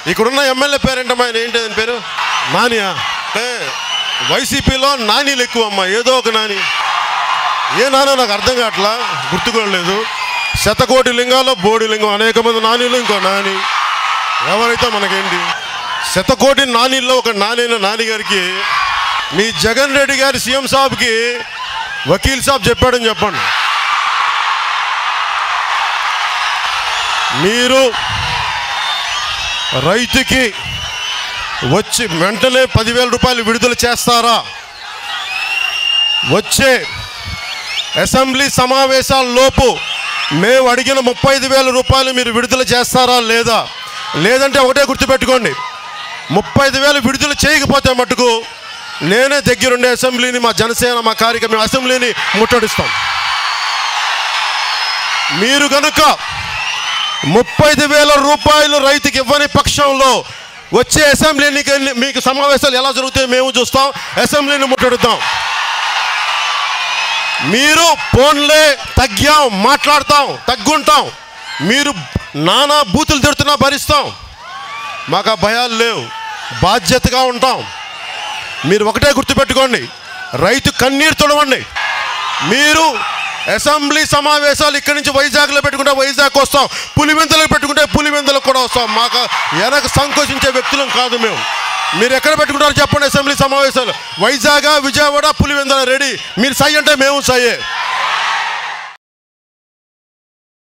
ఇక్కడున్న ఎమ్మెల్యే పేరేంటమ్మా ఆయన ఏంటి ఆయన పేరు నానియా అంటే వైసీపీలో నానీలు ఎక్కువ అమ్మా ఏదో ఒక నాని ఏ నానో నాకు అర్థం కావట్లా గుర్తుకోలేదు శతకోటి లింగాల్లో బోడి లింగం అనేక మంది నానీలు ఇంకో నాని ఎవరైతే మనకేంటి శతకోటి నానీల్లో ఒక నానైన నాని గారికి మీ జగన్ రెడ్డి గారి సీఎం సాబ్కి వకీల్ సాబ్ చెప్పాడని చెప్పండి మీరు రైతుకి వచ్చి వెంటనే పదివేల రూపాయలు విడుదల చేస్తారా వచ్చే అసెంబ్లీ సమావేశాల లోపు మేము అడిగిన ముప్పై ఐదు వేల రూపాయలు మీరు విడుదల చేస్తారా లేదా లేదంటే ఒకటే గుర్తుపెట్టుకోండి ముప్పై ఐదు వేలు విడుదల చేయకపోతే మటుకు నేనే దగ్గరుండే అసెంబ్లీని మా జనసేన మా కార్యక్రమం అసెంబ్లీని ముట్టడిస్తాం మీరు కనుక ముప్పై ఐదు వేల రూపాయలు రైతుకి ఇవ్వని పక్షంలో వచ్చే అసెంబ్లీ ఎన్నిక- మీకు సమావేశాలు ఎలా జరుగుతాయో మేము చూస్తాం అసెంబ్లీని ముట్టడుద్దాం మీరు ఫోన్లే తగ్గాం మాట్లాడతాం తగ్గుంటాం మీరు నానా బూతులు తిడుతున్నా భరిస్తాం మాకు ఆ భయాలు లేవు బాధ్యతగా ఉంటాం మీరు ఒకటే గుర్తుపెట్టుకోండి రైతు కన్నీరు తొడవండి మీరు అసెంబ్లీ సమావేశాలు ఇక్కడి నుంచి వైజాగ్లో పెట్టుకుంటే వైజాగ్ వస్తాం పులివెందులకు పెట్టుకుంటే పులివెందులకు కూడా వస్తాం మాకు వెనక సంకోచించే వ్యక్తులం కాదు మేము మీరు ఎక్కడ పెట్టుకుంటారో చెప్పండి అసెంబ్లీ సమావేశాలు వైజాగ్ విజయవాడ పులివెందుల రెడీ మీరు సై అంటే మేము సయ్యే